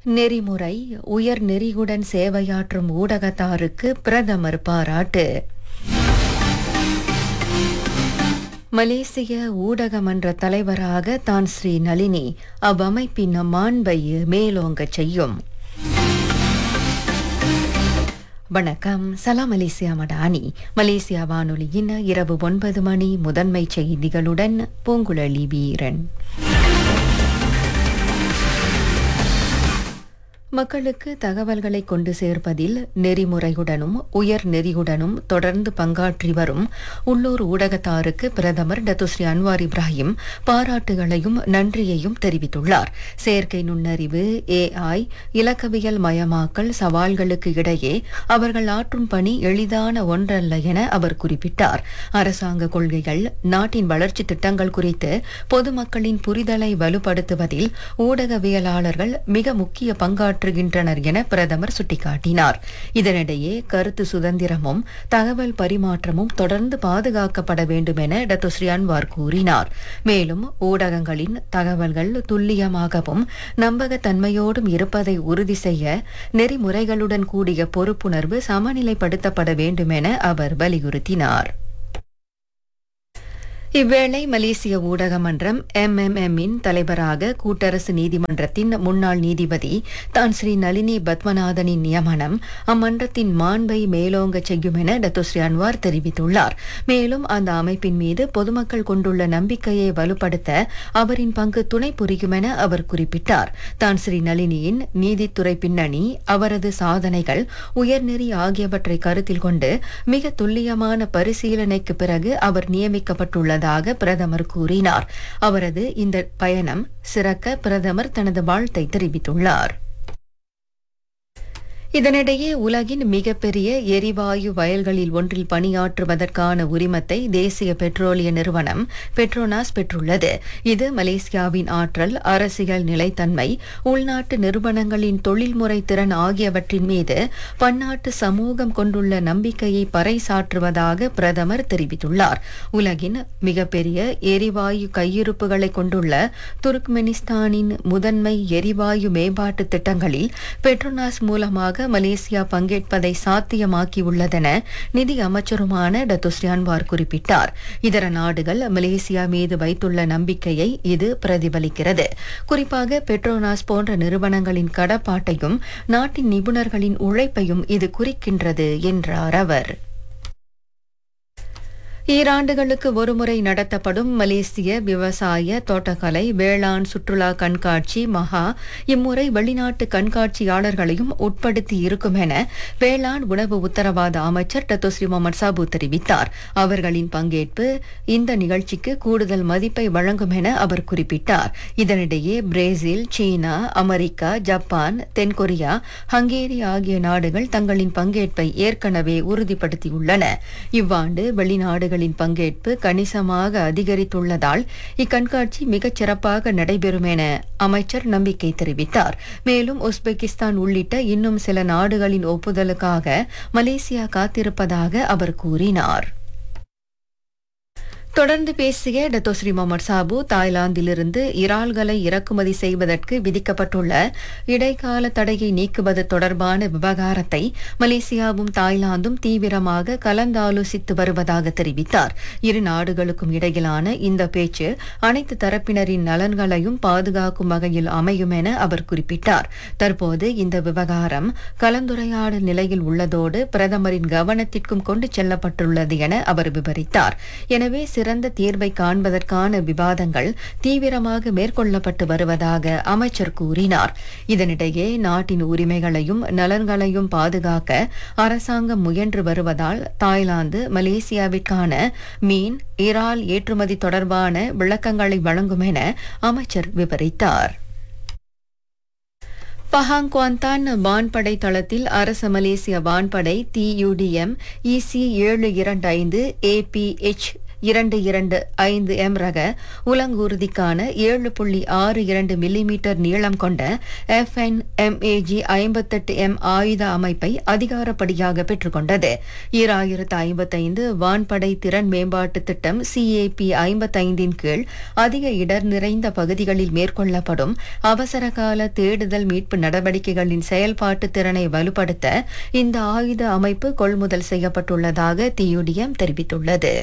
நெறிமுறை உயர் நெறியுடன் சேவையாற்றும் ஊடகத்தாருக்கு பிரதமர் பாராட்டு மலேசிய ஊடக மன்ற தலைவராக தான் ஸ்ரீ நளினி அவ்வமைப்பின் மாண்பை மேலோங்கச் செய்யும் வணக்கம் சலாம் மலேசியா மடானி மலேசியா வானொலியின் இரவு ஒன்பது மணி முதன்மை செய்திகளுடன் பூங்குழலி வீரன் மக்களுக்கு தகவல்களை கொண்டு சேர்ப்பதில் நெறிமுறையுடனும் உயர் நெறியுடனும் தொடர்ந்து பங்காற்றி வரும் உள்ளூர் ஊடகத்தாருக்கு பிரதமர் டத்துஸ்ரீ அன்வார் இப்ராஹிம் பாராட்டுகளையும் நன்றியையும் தெரிவித்துள்ளார் செயற்கை நுண்ணறிவு ஏஐ இலக்கவியல் மயமாக்கல் சவால்களுக்கு இடையே அவர்கள் ஆற்றும் பணி எளிதான ஒன்றல்ல என அவர் குறிப்பிட்டார் அரசாங்க கொள்கைகள் நாட்டின் வளர்ச்சி திட்டங்கள் குறித்து பொதுமக்களின் புரிதலை வலுப்படுத்துவதில் ஊடகவியலாளர்கள் மிக முக்கிய பங்காற்று மாற்றுகின்றனர் என பிரதமர் சுட்டிக்காட்டினார் இதனிடையே கருத்து சுதந்திரமும் தகவல் பரிமாற்றமும் தொடர்ந்து பாதுகாக்கப்பட வேண்டும் என டத்துஸ்ரீ அன்வார் கூறினார் மேலும் ஊடகங்களின் தகவல்கள் துல்லியமாகவும் நம்பகத்தன்மையோடும் இருப்பதை உறுதி செய்ய நெறிமுறைகளுடன் கூடிய பொறுப்புணர்வு சமநிலைப்படுத்தப்பட வேண்டும் என அவர் வலியுறுத்தினார் இவ்வேளை மலேசிய ஊடக மன்றம் எம்எம்எம்மின் தலைவராக கூட்டரசு நீதிமன்றத்தின் முன்னாள் நீதிபதி தான் ஸ்ரீ நளினி பத்மநாதனின் நியமனம் அம்மன்றத்தின் மாண்பை மேலோங்க செய்யும் என டத்துஸ்ரீ அன்வார் தெரிவித்துள்ளார் மேலும் அந்த அமைப்பின் மீது பொதுமக்கள் கொண்டுள்ள நம்பிக்கையை வலுப்படுத்த அவரின் பங்கு துணை புரியும் என அவர் குறிப்பிட்டார் தான் ஸ்ரீ நளினியின் நீதித்துறை பின்னணி அவரது சாதனைகள் உயர்நெறி ஆகியவற்றை கருத்தில் கொண்டு மிக துல்லியமான பரிசீலனைக்கு பிறகு அவர் நியமிக்கப்பட்டுள்ளது உள்ளதாக பிரதமர் கூறினார் அவரது இந்த பயணம் சிறக்க பிரதமர் தனது வாழ்த்தை தெரிவித்துள்ளார் இதனிடையே உலகின் மிகப்பெரிய எரிவாயு வயல்களில் ஒன்றில் பணியாற்றுவதற்கான உரிமத்தை தேசிய பெட்ரோலிய நிறுவனம் பெட்ரோனாஸ் பெற்றுள்ளது இது மலேசியாவின் ஆற்றல் அரசியல் நிலைத்தன்மை உள்நாட்டு நிறுவனங்களின் தொழில்முறை திறன் ஆகியவற்றின் மீது பன்னாட்டு சமூகம் கொண்டுள்ள நம்பிக்கையை பறைசாற்றுவதாக பிரதமர் தெரிவித்துள்ளார் உலகின் மிகப்பெரிய எரிவாயு கையிருப்புகளை கொண்டுள்ள துர்க்மெனிஸ்தானின் முதன்மை எரிவாயு மேம்பாட்டு திட்டங்களில் பெட்ரோனாஸ் மூலமாக மலேசியா பங்கேற்பதை சாத்தியமாக்கியுள்ளதென நிதி அமைச்சருமான டத்துஸ்ரீ அன்வார் குறிப்பிட்டார் இதர நாடுகள் மலேசியா மீது வைத்துள்ள நம்பிக்கையை இது பிரதிபலிக்கிறது குறிப்பாக பெட்ரோனாஸ் போன்ற நிறுவனங்களின் கடப்பாட்டையும் நாட்டின் நிபுணர்களின் உழைப்பையும் இது குறிக்கின்றது என்றார் அவர் ஈராண்டுகளுக்கு ஒருமுறை நடத்தப்படும் மலேசிய விவசாய தோட்டக்கலை வேளாண் சுற்றுலா கண்காட்சி மகா இம்முறை வெளிநாட்டு கண்காட்சியாளர்களையும் உட்படுத்தி இருக்கும் என வேளாண் உணவு உத்தரவாத அமைச்சர் டத்தோஸ்ரீ முகமது சாபு தெரிவித்தார் அவர்களின் பங்கேற்பு இந்த நிகழ்ச்சிக்கு கூடுதல் மதிப்பை வழங்கும் என அவர் குறிப்பிட்டார் இதனிடையே பிரேசில் சீனா அமெரிக்கா ஜப்பான் தென்கொரியா ஹங்கேரி ஆகிய நாடுகள் தங்களின் பங்கேற்பை ஏற்கனவே உறுதிப்படுத்தியுள்ளன இவ்வாண்டு வெளிநாடுகள் நாடுகளின் பங்கேற்பு கணிசமாக அதிகரித்துள்ளதால் இக்கண்காட்சி மிகச் சிறப்பாக நடைபெறும் என அமைச்சர் நம்பிக்கை தெரிவித்தார் மேலும் உஸ்பெகிஸ்தான் உள்ளிட்ட இன்னும் சில நாடுகளின் ஒப்புதலுக்காக மலேசியா காத்திருப்பதாக அவர் கூறினார் தொடர்ந்து பேசிய டத்தோஸ்ரீ முகமது சாபு தாய்லாந்திலிருந்து இறால்களை இறக்குமதி செய்வதற்கு விதிக்கப்பட்டுள்ள இடைக்கால தடையை நீக்குவது தொடர்பான விவகாரத்தை மலேசியாவும் தாய்லாந்தும் தீவிரமாக கலந்தாலோசித்து வருவதாக தெரிவித்தார் இரு நாடுகளுக்கும் இடையிலான இந்த பேச்சு அனைத்து தரப்பினரின் நலன்களையும் பாதுகாக்கும் வகையில் அமையும் என அவர் குறிப்பிட்டார் தற்போது இந்த விவகாரம் கலந்துரையாடல் நிலையில் உள்ளதோடு பிரதமரின் கவனத்திற்கும் கொண்டு செல்லப்பட்டுள்ளது என அவர் விவரித்தார் எனவே சிறந்த தீர்வை காண்பதற்கான விவாதங்கள் தீவிரமாக மேற்கொள்ளப்பட்டு வருவதாக அமைச்சர் கூறினார் இதனிடையே நாட்டின் உரிமைகளையும் நலன்களையும் பாதுகாக்க அரசாங்கம் முயன்று வருவதால் தாய்லாந்து மலேசியாவிற்கான மீன் இறால் ஏற்றுமதி தொடர்பான விளக்கங்களை வழங்கும் என அமைச்சர் விவரித்தார் பஹாங் குவாந்தான் வான்படை தளத்தில் அரச மலேசிய வான்படை டியூடிஎம் இசி ஏழு இரண்டு ஐந்து ஏபிஎச் இரண்டு இரண்டு ஐந்து எம் ரக உலங்கூர்திக்கான ஏழு புள்ளி ஆறு இரண்டு மில்லிமீட்டர் நீளம் கொண்ட எஃப்என் எம்ஏஜி ஐம்பத்தெட்டு எம் ஆயுத அமைப்பை அதிகாரப்படியாக பெற்றுக்கொண்டது ஈராயிரத்து ஐம்பத்தைந்து வான்படை திறன் மேம்பாட்டு திட்டம் சிஏபி ஐம்பத்தைந்தின் கீழ் அதிக இடர் நிறைந்த பகுதிகளில் மேற்கொள்ளப்படும் அவசரகால தேடுதல் மீட்பு நடவடிக்கைகளின் செயல்பாட்டு திறனை வலுப்படுத்த இந்த ஆயுத அமைப்பு கொள்முதல் செய்யப்பட்டுள்ளதாக தியுடிஎம் தெரிவித்துள்ளது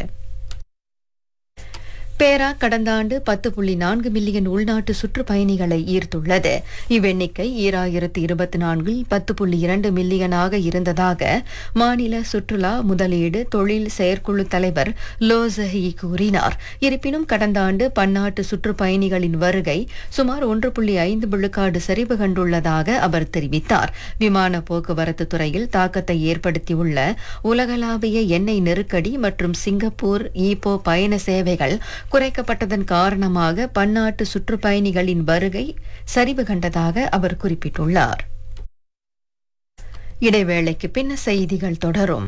பேரா கடந்த ஆண்டு பத்து புள்ளி நான்கு மில்லியன் உள்நாட்டு சுற்றுப்பயணிகளை ஈர்த்துள்ளது இவ்வெண்ணிக்கை ஈராயிரத்து இருபத்தி நான்கில் பத்து புள்ளி இரண்டு மில்லியனாக இருந்ததாக மாநில சுற்றுலா முதலீடு தொழில் செயற்குழு தலைவர் லோசஹி கூறினார் இருப்பினும் கடந்த ஆண்டு பன்னாட்டு சுற்றுப்பயணிகளின் வருகை சுமார் ஒன்று புள்ளி ஐந்து விழுக்காடு சரிவு கண்டுள்ளதாக அவர் தெரிவித்தார் விமான போக்குவரத்து துறையில் தாக்கத்தை ஏற்படுத்தியுள்ள உலகளாவிய எண்ணெய் நெருக்கடி மற்றும் சிங்கப்பூர் ஈப்போ பயண சேவைகள் குறைக்கப்பட்டதன் காரணமாக பன்னாட்டு சுற்றுப்பயணிகளின் வருகை சரிவு கண்டதாக அவர் குறிப்பிட்டுள்ளார் இடைவேளைக்கு பின் செய்திகள் தொடரும்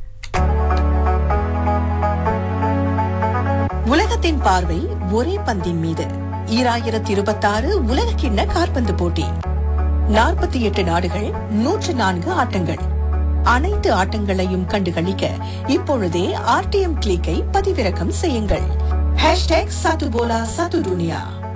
உலகத்தின் பார்வை ஒரே பந்தின் மீது ஈராயிரத்தி இருபத்தாறு உலக கிண்ண காற்பந்து போட்டி நாற்பத்தி எட்டு நாடுகள் நூற்று நான்கு ஆட்டங்கள் அனைத்து ஆட்டங்களையும் கண்டுகளிக்க இப்பொழுதே ஆர்டிஎம் கிளிக்கை பதிவிறக்கம் செய்யுங்கள் ஹேஷ்டேக் சத்துபோலா சத்து துனியா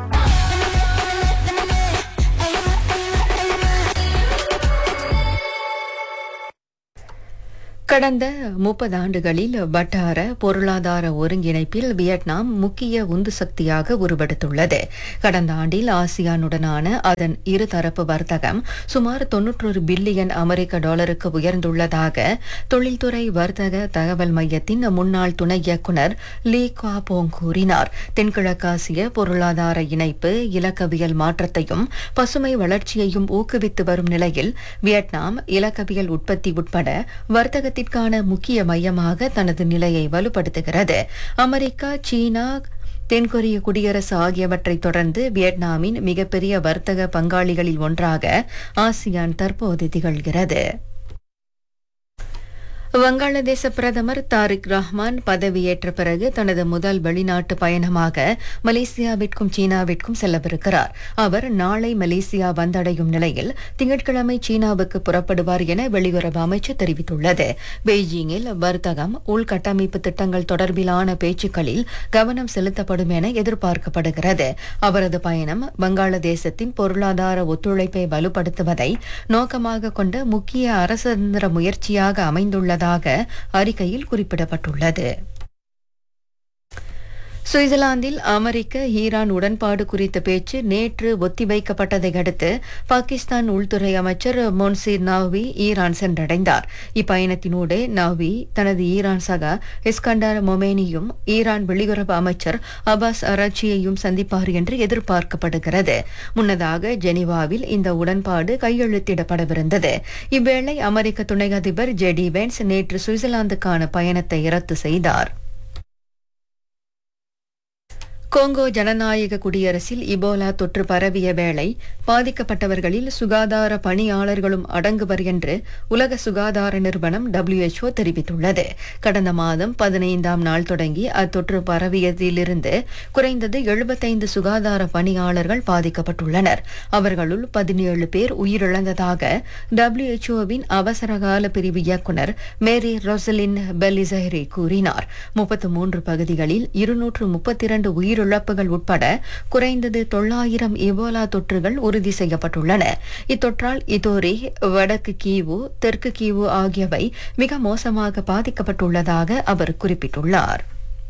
கடந்த முப்பது ஆண்டுகளில் வட்டார பொருளாதார ஒருங்கிணைப்பில் வியட்நாம் முக்கிய உந்து சக்தியாக உருவெடுத்துள்ளது கடந்த ஆண்டில் ஆசியானுடனான அதன் இருதரப்பு வர்த்தகம் சுமார் தொன்னூற்றொரு பில்லியன் அமெரிக்க டாலருக்கு உயர்ந்துள்ளதாக தொழில்துறை வர்த்தக தகவல் மையத்தின் முன்னாள் துணை இயக்குநர் லீ குவாபோங் கூறினார் தென்கிழக்காசிய பொருளாதார இணைப்பு இலக்கவியல் மாற்றத்தையும் பசுமை வளர்ச்சியையும் ஊக்குவித்து வரும் நிலையில் வியட்நாம் இலக்கவியல் உற்பத்தி உட்பட வர்த்தக வர்த்தகத்திற்கான முக்கிய மையமாக தனது நிலையை வலுப்படுத்துகிறது அமெரிக்கா சீனா தென்கொரிய குடியரசு ஆகியவற்றை தொடர்ந்து வியட்நாமின் மிகப்பெரிய வர்த்தக பங்காளிகளில் ஒன்றாக ஆசியான் தற்போது திகழ்கிறது வங்காளதேச பிரதமர் தாரிக் ரஹ்மான் பதவியேற்ற பிறகு தனது முதல் வெளிநாட்டு பயணமாக மலேசியாவிற்கும் சீனாவிற்கும் செல்லவிருக்கிறார் அவர் நாளை மலேசியா வந்தடையும் நிலையில் திங்கட்கிழமை சீனாவுக்கு புறப்படுவார் என வெளியுறவு அமைச்சு தெரிவித்துள்ளது பெய்ஜிங்கில் வர்த்தகம் உள்கட்டமைப்பு திட்டங்கள் தொடர்பிலான பேச்சுக்களில் கவனம் செலுத்தப்படும் என எதிர்பார்க்கப்படுகிறது அவரது பயணம் வங்காளதேசத்தின் பொருளாதார ஒத்துழைப்பை வலுப்படுத்துவதை நோக்கமாக கொண்ட முக்கிய அரசந்திர முயற்சியாக அமைந்துள்ளது உள்ளதாக அறிக்கையில் குறிப்பிடப்பட்டுள்ளது சுவிட்சர்லாந்தில் அமெரிக்க ஈரான் உடன்பாடு குறித்த பேச்சு நேற்று ஒத்திவைக்கப்பட்டதை அடுத்து பாகிஸ்தான் உள்துறை அமைச்சர் மொன்சீர் நவ்வி ஈரான் சென்றடைந்தார் இப்பயணத்தினூடே நவ்வி தனது ஈரான் சகா இஸ்கண்டர் மொமேனியும் ஈரான் வெளியுறவு அமைச்சர் அபாஸ் அரச்சியையும் சந்திப்பார் என்று எதிர்பார்க்கப்படுகிறது முன்னதாக ஜெனீவாவில் இந்த உடன்பாடு கையெழுத்திடப்படவிருந்தது இவ்வேளை அமெரிக்க துணை அதிபர் ஜெடி வென்ஸ் நேற்று சுவிட்சர்லாந்துக்கான பயணத்தை ரத்து செய்தார் கோங்கோ ஜனநாயக குடியரசில் இபோலா தொற்று பரவிய வேளை பாதிக்கப்பட்டவர்களில் சுகாதார பணியாளர்களும் அடங்குவர் என்று உலக சுகாதார நிறுவனம் டபிள்யூஎச்ஓ தெரிவித்துள்ளது கடந்த மாதம் பதினைந்தாம் நாள் தொடங்கி அத்தொற்று பரவியதிலிருந்து குறைந்தது எழுபத்தைந்து சுகாதார பணியாளர்கள் பாதிக்கப்பட்டுள்ளனர் அவர்களுள் பதினேழு பேர் உயிரிழந்ததாக டபிள்யூஎச்ஓவின் அவசரகால பிரிவு இயக்குநர் மேரி ரொசலின் பெலிசஹரி கூறினார் முப்பத்து மூன்று பகுதிகளில் இருநூற்று முப்பத்தி இரண்டு உயிர் உயிரிழப்புகள் உட்பட குறைந்தது தொள்ளாயிரம் இபோலா தொற்றுகள் உறுதி செய்யப்பட்டுள்ளன இத்தொற்றால் இதோரி வடக்கு கீவு தெற்கு கீவு ஆகியவை மிக மோசமாக பாதிக்கப்பட்டுள்ளதாக அவர் குறிப்பிட்டுள்ளார்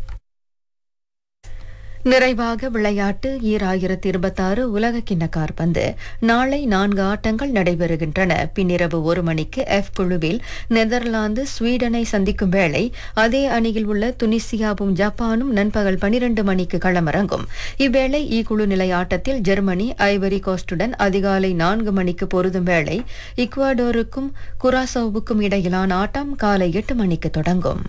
நிறைவாக விளையாட்டு ஈராயிரத்தி இருபத்தாறு உலக கிண்ண காற்பந்து நாளை நான்கு ஆட்டங்கள் நடைபெறுகின்றன பின்னிரவு ஒரு மணிக்கு எஃப் குழுவில் நெதர்லாந்து ஸ்வீடனை சந்திக்கும் வேளை அதே அணியில் உள்ள துனிசியாவும் ஜப்பானும் நண்பகல் பனிரண்டு மணிக்கு களமிறங்கும் இவ்வேளை இ குழு நிலை ஆட்டத்தில் ஜெர்மனி ஐவரி கோஸ்டுடன் அதிகாலை நான்கு மணிக்கு பொருதும் வேளை இக்வாடோருக்கும் குராசோவுக்கும் இடையிலான ஆட்டம் காலை எட்டு மணிக்கு தொடங்கும்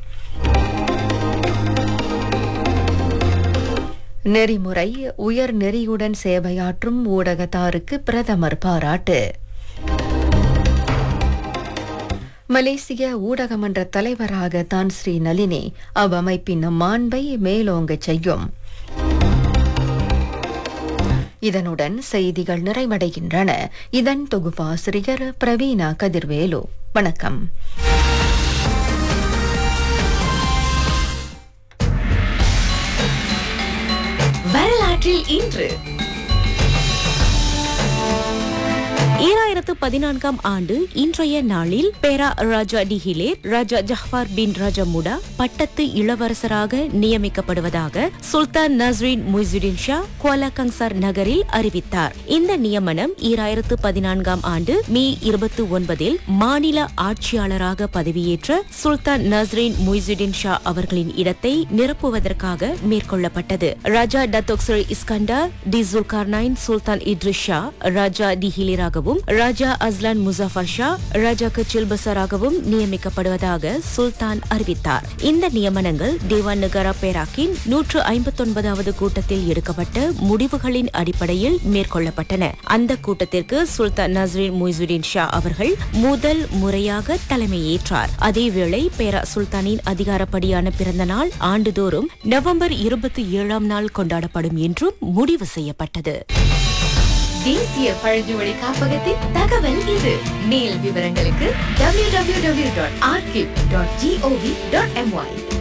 நெறிமுறை உயர் நெறியுடன் சேவையாற்றும் ஊடகத்தாருக்கு பிரதமர் பாராட்டு மலேசிய ஊடகமன்ற தலைவராக தான் ஸ்ரீ நளினி அவ்வமைப்பின் மாண்பை மேலோங்கச் செய்யும் இதனுடன் செய்திகள் நிறைவடைகின்றன இதன் தொகுப்பாசிரியர் பிரவீணா கதிர்வேலு வணக்கம் வரலாற்றில் இன்று ஈராயிரத்து பதினான்காம் ஆண்டு இன்றைய நாளில் பேரா ராஜா டிஹிலேர் ராஜா ஜஹ்பார் பின் ராஜா முடா பட்டத்து இளவரசராக நியமிக்கப்படுவதாக சுல்தான் நஸ்ரீன் முய்சுடின் ஷா குவாலாகங்சார் நகரில் அறிவித்தார் இந்த நியமனம் ஈராயிரத்து பதினான்காம் ஆண்டு மே இருபத்தி ஒன்பதில் மாநில ஆட்சியாளராக பதவியேற்ற சுல்தான் நஸ்ரீன் முய்சுடின் ஷா அவர்களின் இடத்தை நிரப்புவதற்காக மேற்கொள்ளப்பட்டது ராஜா டத்தோக்சர் இஸ்கண்டர் டி Zulkarnain Sultan Idris Shah Raja டிஹிலிராகவும் Raja Azlan Muzaffar Shah Raja Kechil பசராகவும் நியமிக்கப்படுவதாக சுல்தான் அறிவித்தார் இந்த நியமனங்கள் தேவான் நகரா பேராக்கின் நூற்று ஐம்பத்தொன்பதாவது கூட்டத்தில் எடுக்கப்பட்ட முடிவுகளின் அடிப்படையில் மேற்கொள்ளப்பட்டன அந்த கூட்டத்திற்கு சுல்தான் நஸ்ரீன் முய்சுடின் ஷா அவர்கள் முதல் முறையாக தலைமையேற்றார் அதேவேளை பேரா சுல்தானின் அதிகாரப்படியான பிறந்த நாள் ஆண்டுதோறும் நவம்பர் இருபத்தி ஏழாம் நாள் கொண்டாடப்படும் என்றும் முடிவு செய்யப்பட்டது தேசிய பழங்குடி காப்பகத்தின் தகவல் இது மேல் விவரங்களுக்கு www.archive.gov.my